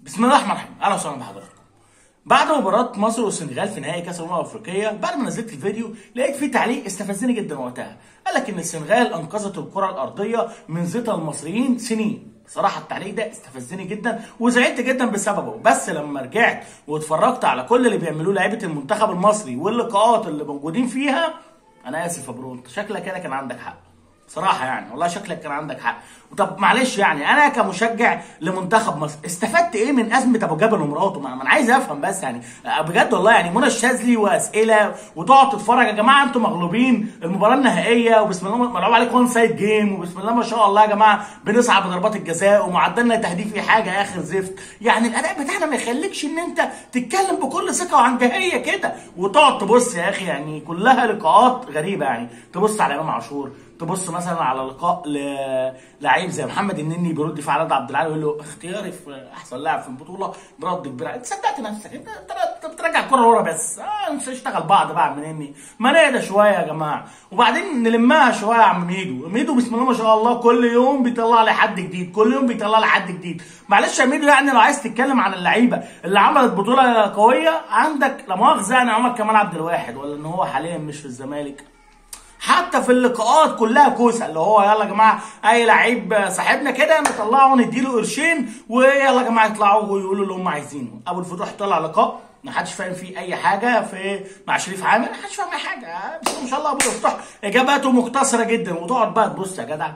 بسم الله الرحمن الرحيم اهلا وسهلا بحضراتكم بعد مباراة مصر والسنغال في نهائي كأس الأمم الأفريقية بعد ما نزلت الفيديو لقيت فيه تعليق استفزني جدا وقتها قال لك إن السنغال أنقذت الكرة الأرضية من زيطة المصريين سنين صراحة التعليق ده استفزني جدا وزعلت جدا بسببه بس لما رجعت واتفرجت على كل اللي بيعملوه لعيبة المنتخب المصري واللقاءات اللي موجودين فيها أنا آسف يا برو أنت شكلك كده كان عندك حق صراحة يعني والله شكلك كان عندك حق طب معلش يعني انا كمشجع لمنتخب مصر استفدت ايه من ازمه ابو جبل ومراته ما انا عايز افهم بس يعني بجد والله يعني منى الشاذلي واسئله وتقعد تتفرج يا جماعه انتوا مغلوبين المباراه النهائيه وبسم الله ملعوب عليكم وان سايد جيم وبسم الله ما شاء الله يا جماعه بنسعى بضربات الجزاء ومعدلنا تهديفي حاجه اخر زفت يعني الاداء بتاعنا ما يخليكش ان انت تتكلم بكل ثقه وعنجهيه كده وتقعد تبص يا اخي يعني كلها لقاءات غريبه يعني تبص على امام عاشور تبص مثلا على لقاء لعيب زي محمد النني بيرد في علاء عبد العال ويقول له اختياري في احسن لاعب في البطوله برد كبير انت صدقت نفسك انت انت بترجع الكره ورا بس اه مش هنشتغل بعض بقى من النني ما نهدى شويه يا جماعه وبعدين نلمها شويه يا عم ميدو ميدو بسم الله ما شاء الله كل يوم بيطلع لي حد جديد كل يوم بيطلع لي حد جديد معلش يا ميدو يعني لو عايز تتكلم عن اللعيبه اللي عملت بطوله قويه عندك لا مؤاخذه يعني عمر كمال عبد الواحد ولا ان هو حاليا مش في الزمالك حتى في اللقاءات كلها كوسه اللي هو يلا يا جماعه اي لعيب صاحبنا كده نطلعه نديله قرشين ويلا يا جماعه يطلعوا ويقولوا اللي هم عايزينه ابو الفتوح طلع لقاء ما حدش فاهم فيه اي حاجه في مع شريف عامر ما حدش فاهم اي حاجه بس ما شاء الله ابو الفتوح اجاباته مختصره جدا وتقعد بقى تبص يا جدع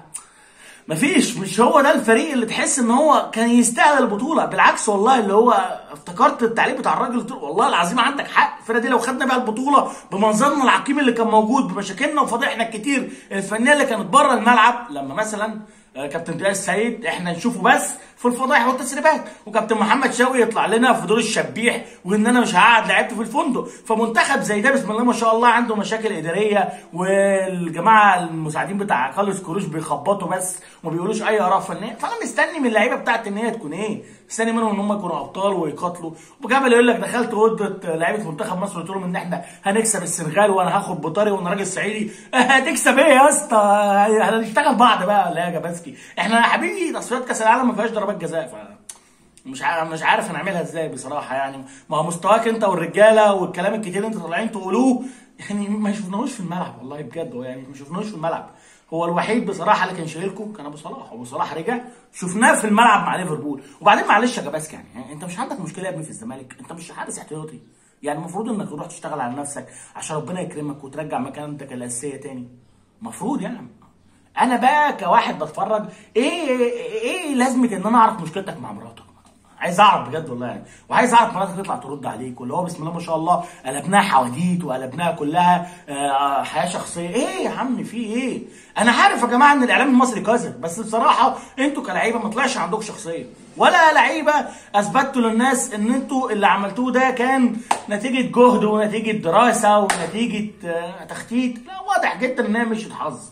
مفيش مش هو ده الفريق اللي تحس ان هو كان يستاهل البطوله بالعكس والله اللي هو افتكرت التعليق بتاع الراجل قلت والله العظيم عندك حق الفرقه دي لو خدنا بيها البطوله بمنظرنا العقيم اللي كان موجود بمشاكلنا وفضائحنا الكتير الفنيه اللي كانت بره الملعب لما مثلا كابتن ضياء السيد احنا نشوفه بس في الفضائح والتسريبات وكابتن محمد شوقي يطلع لنا في دور الشبيح وان انا مش هقعد لعيبته في الفندق فمنتخب زي ده بسم الله ما شاء الله عنده مشاكل اداريه والجماعه المساعدين بتاع كارلوس كروش بيخبطوا بس وما بيقولوش اي اراء فنيه فانا مستني من اللعيبه بتاعتي ان هي تكون ايه مستني منهم ان هم يكونوا ابطال ويقاتلوا وجبل يقول لك دخلت اوضه لعيبه منتخب مصر قلت لهم ان احنا هنكسب السنغال وانا هاخد بطاري وانا راجل صعيدي هتكسب ايه يا اسطى هنشتغل بعض بقى لا يا جباسكي احنا يا حبيبي تصفيات كاس العالم ما فيهاش ضربات جزاء ف مش عارف مش عارف هنعملها ازاي بصراحه يعني ما هو مستواك انت والرجاله والكلام الكتير اللي انتوا طالعين تقولوه يعني ما شفناهوش في الملعب والله بجد هو يعني ما شفناهوش في الملعب هو الوحيد بصراحه اللي كان شايلكم كان ابو صلاح ابو صلاح رجع شفناه في الملعب مع ليفربول وبعدين معلش يا جباسك يعني, يعني انت مش عندك مشكله يا ابني في الزمالك انت مش حارس احتياطي يعني المفروض انك تروح تشتغل على نفسك عشان ربنا يكرمك وترجع مكانتك الاساسيه تاني المفروض يعني انا بقى كواحد بتفرج ايه ايه, إيه لازمه ان انا اعرف مشكلتك مع مراتك عايز اعرف بجد والله يعني وعايز اعرف مراتك تطلع ترد عليك واللي هو بسم الله ما شاء الله قلبناها حواديت وقلبناها كلها آه حياه شخصيه ايه يا عم في ايه انا عارف يا جماعه ان الاعلام المصري كذب بس بصراحه انتوا كلعيبه ما طلعش عندكم شخصيه ولا لعيبه اثبتوا للناس ان انتوا اللي عملتوه ده كان نتيجه جهد ونتيجه دراسه ونتيجه آه تخطيط لا واضح جدا ان هي مشيت حظ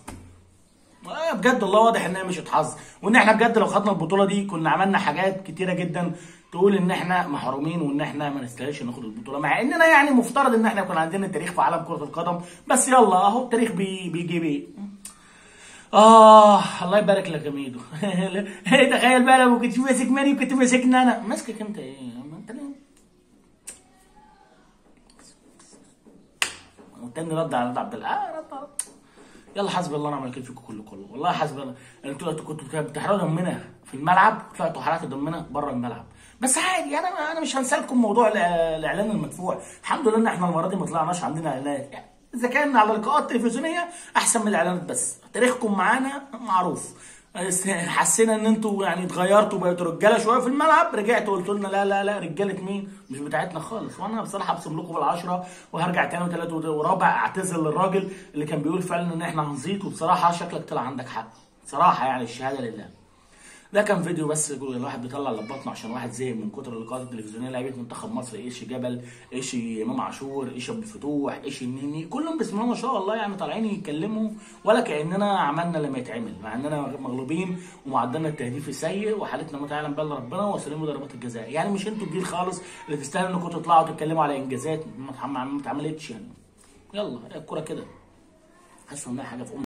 بجد والله واضح انها مش حظ وان احنا بجد لو خدنا البطوله دي كنا عملنا حاجات كتيره جدا تقول ان احنا محرومين وان احنا ما نستاهلش ناخد البطوله مع اننا يعني مفترض ان احنا يكون عندنا تاريخ في عالم كره القدم بس يلا اهو التاريخ بي بيجيب ايه اه الله يبارك لك يا ميدو تخيل بقى لو كنت ماسك ماني وكنت ماسكني انا ماسكك انت ايه انت والتاني رد على رد عبد الله آه رد على يلا حسبي الله ونعم الوكيل فيكم كله كله والله حسبي الله انتوا كنتوا بتحرقوا دمنا في الملعب طلعتوا حرقتوا دمنا بره الملعب بس عادي انا انا مش هنسى لكم موضوع الاعلان المدفوع الحمد لله ان احنا المره دي ما طلعناش عندنا اعلانات يعني اذا كان على اللقاءات التلفزيونيه احسن من الاعلانات بس تاريخكم معانا معروف حسينا ان انتوا يعني اتغيرتوا بقيتوا رجاله شويه في الملعب رجعتوا قلتوا لنا لا لا لا رجاله مين مش بتاعتنا خالص وانا بصراحه ابصم لكم بالعشره وهرجع تاني وتلاته ورابع اعتذر للراجل اللي كان بيقول فعلا ان احنا هنزيط وبصراحه شكلك طلع عندك حق صراحه يعني الشهاده لله ده كان فيديو بس الواحد بيطلع لبطنه عشان واحد زهق من كتر اللقاءات التلفزيونيه لعيبه منتخب مصر ايش جبل ايش امام عاشور ايش ابو الفتوح ايش النني كلهم بسم الله ما شاء الله يعني طالعين يتكلموا ولا كاننا عملنا اللي ما يتعمل مع اننا مغلوبين ومعدلنا التهديفي سيء وحالتنا ما تعلم بها الا ربنا واصلين ضربات الجزاء يعني مش انتوا الجيل خالص اللي تستاهلوا انكم تطلعوا تتكلموا على انجازات ما اتعملتش يعني يلا الكوره كده حاسس انها حاجه في